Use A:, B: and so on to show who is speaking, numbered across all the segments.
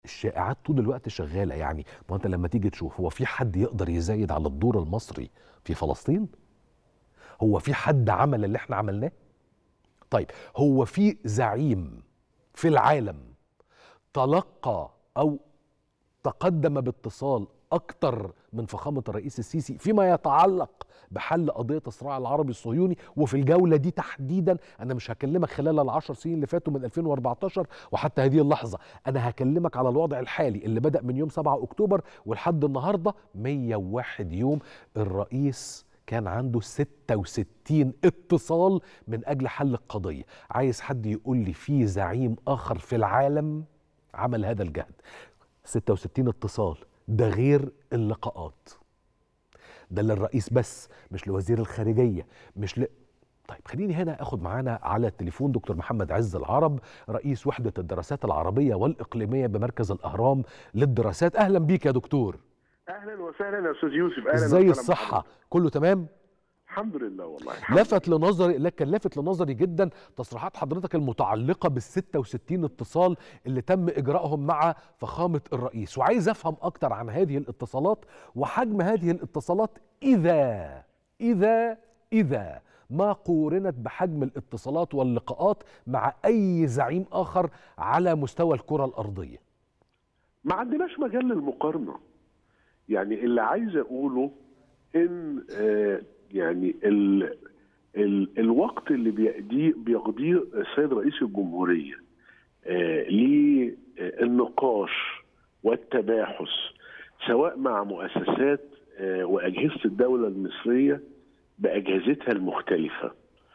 A: الشائعات طول الوقت شغاله يعني ما انت لما تيجي تشوف هو في حد يقدر يزايد على الدور المصري في فلسطين هو في حد عمل اللي احنا عملناه طيب هو في زعيم في العالم تلقى او تقدم باتصال اكتر من فخامه الرئيس السيسي فيما يتعلق بحل قضيه الصراع العربي الصهيوني وفي الجوله دي تحديدا انا مش هكلمك خلال العشر سنين اللي فاتوا من 2014 وحتى هذه اللحظه انا هكلمك على الوضع الحالي اللي بدا من يوم 7 اكتوبر ولحد النهارده 101 يوم الرئيس كان عنده 66 اتصال من اجل حل القضيه عايز حد يقول لي في زعيم اخر في العالم عمل هذا الجهد 66 اتصال ده غير اللقاءات ده للرئيس بس مش لوزير الخارجيه مش ل... طيب خليني هنا اخد معانا على التليفون دكتور محمد عز العرب رئيس وحده الدراسات العربيه والاقليميه بمركز الاهرام للدراسات اهلا بيك يا دكتور
B: اهلا وسهلا يا استاذ يوسف اهلا
A: ازاي
B: وسهلا
A: الصحه
B: بحضرتك.
A: كله تمام
B: الحمد لله والله الحمد
A: لفت لنظري لا كان لافت لنظري جدا تصريحات حضرتك المتعلقه بال 66 اتصال اللي تم اجرائهم مع فخامه الرئيس وعايز افهم اكتر عن هذه الاتصالات وحجم هذه الاتصالات اذا اذا اذا ما قورنت بحجم الاتصالات واللقاءات مع اي زعيم اخر على مستوى الكره الارضيه
B: ما عندناش مجال للمقارنه يعني اللي عايز اقوله ان آه يعني ال ال الوقت اللي بيقضيه بيقضيه السيد رئيس الجمهوريه آه للنقاش والتباحث سواء مع مؤسسات آه واجهزه الدوله المصريه باجهزتها المختلفه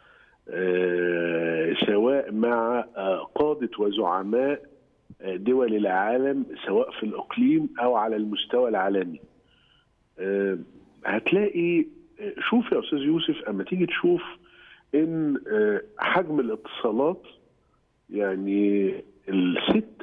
B: آه سواء مع آه قاده وزعماء آه دول العالم سواء في الاقليم او على المستوى العالمي آه هتلاقي آه، شوف يا استاذ يوسف اما تيجي تشوف ان آه، حجم الاتصالات يعني ال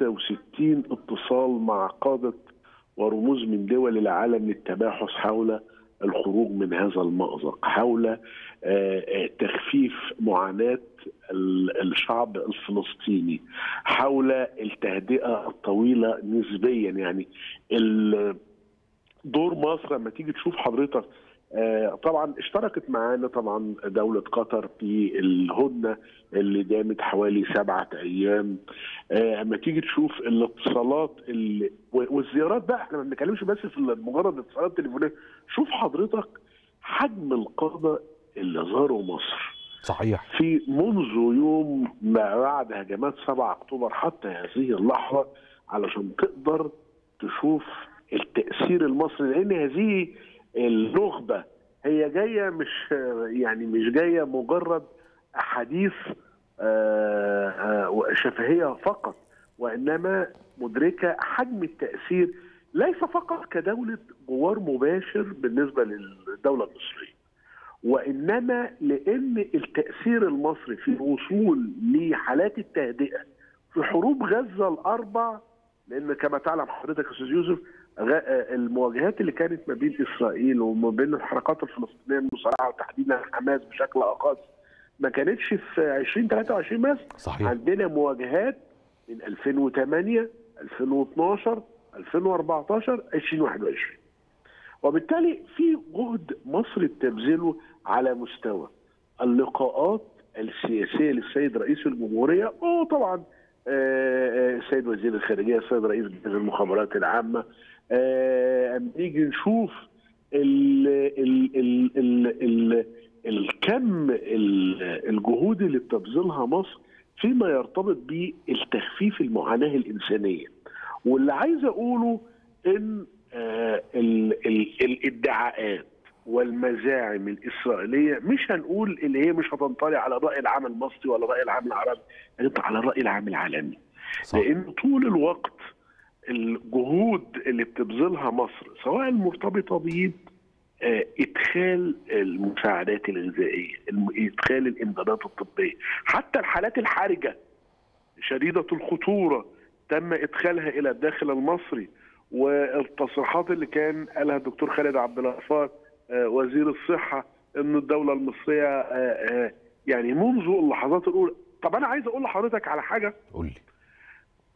B: 66 اتصال مع قاده ورموز من دول العالم للتباحث حول الخروج من هذا المأزق حول آه، آه، تخفيف معاناة ال- الشعب الفلسطيني حول التهدئة الطويلة نسبيا يعني ال- دور مصر لما تيجي تشوف حضرتك آه، طبعا اشتركت معانا طبعا دولة قطر في الهدنة اللي دامت حوالي سبعة أيام آه، اما تيجي تشوف الاتصالات اللي و- والزيارات بقى احنا ما بنتكلمش بس في مجرد اتصالات تليفونية شوف حضرتك حجم القادة اللي زاروا مصر
A: صحيح
B: في منذ يوم ما بعد هجمات 7 اكتوبر حتى هذه اللحظه علشان تقدر تشوف التاثير المصري لان هذه النخبه هي جايه مش يعني مش جايه مجرد احاديث آه، آه، شفهيه فقط وانما مدركه حجم التاثير ليس فقط كدوله جوار مباشر بالنسبه للدوله المصريه وانما لان التاثير المصري في الوصول لحالات التهدئه في حروب غزه الاربع لان كما تعلم حضرتك يا استاذ يوسف غ- المواجهات اللي كانت ما بين اسرائيل وما بين الحركات الفلسطينيه المسارعه وتحديدا حماس بشكل اخص ما كانتش في 2023 بس
A: صحيح
B: عندنا مواجهات من 2008 2012 2014 2021 وبالتالي في جهد مصر بتبذله على مستوى اللقاءات السياسيه للسيد رئيس الجمهوريه وطبعا آه، آه، السيد وزير الخارجيه السيد رئيس جهاز المخابرات العامه آه، اما نيجي نشوف ال ال ال ال ال الكم ال- الجهود اللي بتبذلها مصر فيما يرتبط بالتخفيف المعاناه الانسانيه واللي عايز اقوله ان آه، ال- ال- الادعاءات والمزاعم الاسرائيليه مش هنقول اللي هي مش هتنطلي على الراي العام المصري ولا الراي العام العربي هتنطلي على الراي العام العالمي
A: صح.
B: لان طول الوقت الجهود اللي بتبذلها مصر سواء المرتبطه ب آه، ادخال المساعدات الغذائيه الم- ادخال الامدادات الطبيه حتى الحالات الحرجه شديده الخطوره تم ادخالها الى الداخل المصري والتصريحات اللي كان قالها الدكتور خالد عبد الغفار آه، وزير الصحه ان الدوله المصريه آه، آه، يعني منذ اللحظات الاولى طب انا عايز اقول لحضرتك على حاجه
A: قول لي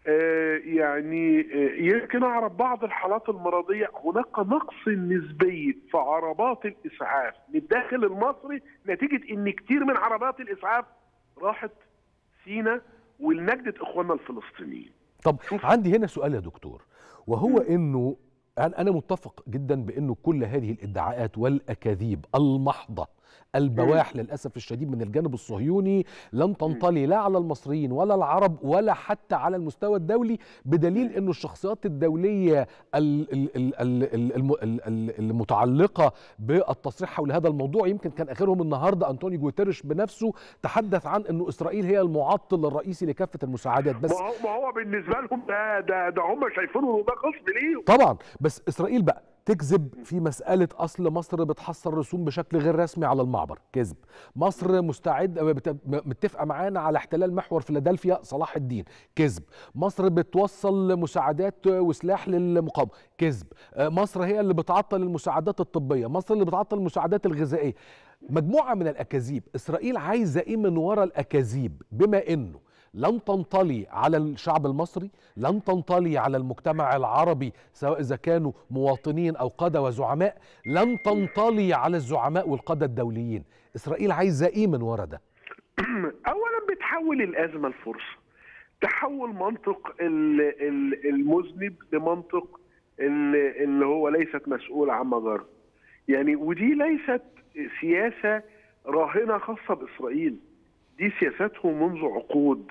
B: آه، يعني آه، يمكن اعرف بعض الحالات المرضيه هناك نقص نسبي في عربات الاسعاف للداخل المصري نتيجه ان كتير من عربات الاسعاف راحت سينا ولنجده اخواننا الفلسطينيين
A: طب
B: شوف.
A: عندي هنا سؤال يا دكتور وهو
B: مم.
A: انه انا أنا متفق جدا بانه كل هذه الادعاءات والاكاذيب المحضه البواح للاسف الشديد من الجانب الصهيوني لن تنطلي لا على المصريين ولا العرب ولا حتى على المستوى الدولي بدليل انه الشخصيات الدوليه ال- ال- ال- ال- ال- الم- ال- ال- المتعلقه بالتصريح حول هذا الموضوع يمكن كان اخرهم النهارده انطونيو جوتيريش بنفسه تحدث عن انه اسرائيل هي المعطل الرئيسي لكافه المساعدات بس
B: ما هو ما هو بالنسبه لهم ده ده ده هم شايفينه ده غصب ليهم
A: طبعا بس اسرائيل بقى تكذب في مسألة أصل مصر بتحصل رسوم بشكل غير رسمي على المعبر كذب مصر مستعد بت- متفقة معانا على احتلال محور فيلادلفيا صلاح الدين كذب مصر بتوصل مساعدات وسلاح للمقاومة كذب آه، مصر هي اللي بتعطل المساعدات الطبية مصر اللي بتعطل المساعدات الغذائية مجموعة من الأكاذيب إسرائيل عايزة إيه من وراء الأكاذيب بما إنه لن تنطلي على الشعب المصري لن تنطلي على المجتمع العربي سواء إذا كانوا مواطنين أو قادة وزعماء لن تنطلي على الزعماء والقادة الدوليين إسرائيل عايزة إيه من ورا ده
B: اولا بتحول الازمه لفرصه تحول منطق ال- ال- المذنب لمنطق ال- اللي هو ليست مسؤول عما جرى يعني ودي ليست سياسه راهنه خاصه باسرائيل دي سياساتهم منذ عقود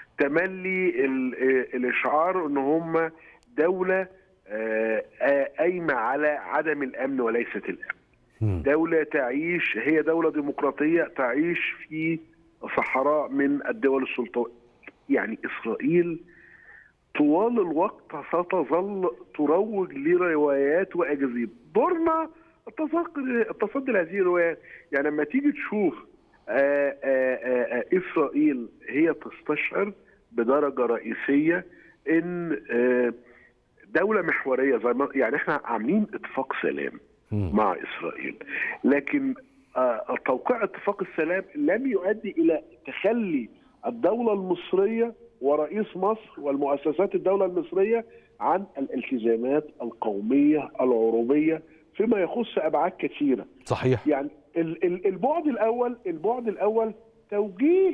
B: تملي ال- الاشعار ان هم دوله آه، آه، قايمه على عدم الامن وليست الامن
A: مم.
B: دولة تعيش هي دولة ديمقراطية تعيش في صحراء من الدول السلطانية يعني إسرائيل طوال الوقت ستظل تروج لروايات وأكاذيب دورنا التصدي التصدي لهذه الروايات يعني لما تيجي تشوف آآ آآ آآ إسرائيل هي تستشعر بدرجة رئيسية إن آه، دولة محورية زي ما يعني احنا عاملين اتفاق سلام
A: مم.
B: مع اسرائيل لكن آه، توقيع اتفاق السلام لم يؤدي الى تخلي الدوله المصريه ورئيس مصر والمؤسسات الدوله المصريه عن الالتزامات القوميه العروبيه فيما يخص ابعاد كثيره
A: صحيح
B: يعني ال- ال- البعد الاول البعد الاول توجيه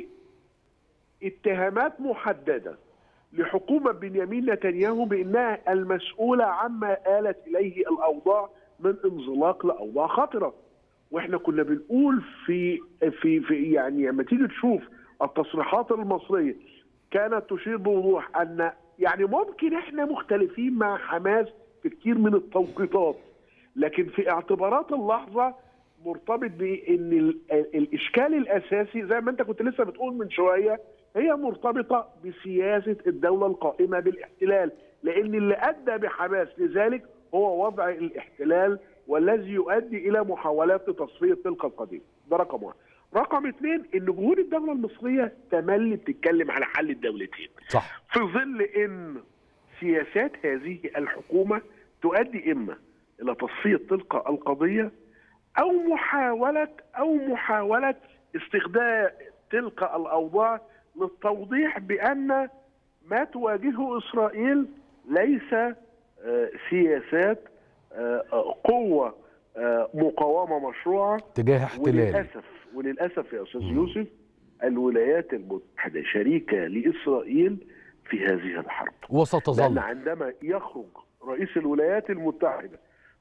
B: اتهامات محدده لحكومه بنيامين نتنياهو بانها المسؤوله عما آلت اليه الاوضاع من انزلاق لاوضاع خطره واحنا كنا بنقول في في في يعني لما تيجي تشوف التصريحات المصريه كانت تشير بوضوح ان يعني ممكن احنا مختلفين مع حماس في كتير من التوقيتات لكن في اعتبارات اللحظه مرتبط بان ال- ال- الاشكال الاساسي زي ما انت كنت لسه بتقول من شويه هي مرتبطه بسياسه الدوله القائمه بالاحتلال لان اللي ادى بحماس لذلك هو وضع الاحتلال والذي يؤدي الى محاولات لتصفيه تلك القضيه ده رقم واحد رقم اثنين ان جهود الدوله المصريه تملي بتتكلم على حل الدولتين
A: صح
B: في ظل ان سياسات هذه الحكومه تؤدي اما الى تصفيه تلك القضيه او محاوله او محاوله استخدام تلك الاوضاع للتوضيح بان ما تواجهه اسرائيل ليس آه، سياسات آه، آه، قوه آه، مقاومه مشروعه
A: تجاه احتلال
B: وللاسف وللاسف يا استاذ يوسف الولايات المتحده شريكه لاسرائيل في هذه الحرب لان
A: وستظل
B: عندما يخرج رئيس الولايات المتحده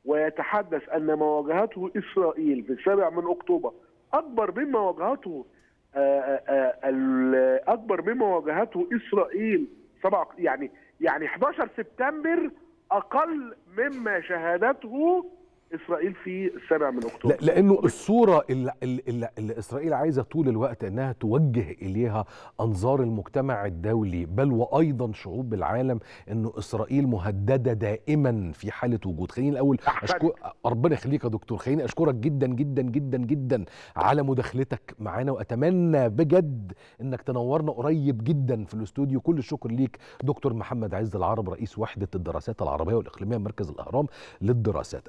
B: ويتحدث ان ما واجهته اسرائيل في السابع من اكتوبر اكبر مما واجهته آه، آه، ال- اكبر مما واجهته اسرائيل سبع يعني يعني 11 سبتمبر اقل مما شهدته اسرائيل في السابع من اكتوبر
A: لا لانه الصوره اللي, اللي, اللي اسرائيل عايزه طول الوقت انها توجه اليها انظار المجتمع الدولي بل وايضا شعوب العالم انه اسرائيل مهدده دائما في حاله وجود خليني الاول
B: أحسنت.
A: اشكر ربنا يخليك يا دكتور خليني اشكرك جدا جدا جدا جدا على مداخلتك معانا واتمنى بجد انك تنورنا قريب جدا في الاستوديو كل الشكر ليك دكتور محمد عز العرب رئيس وحده الدراسات العربيه والاقليميه مركز الاهرام للدراسات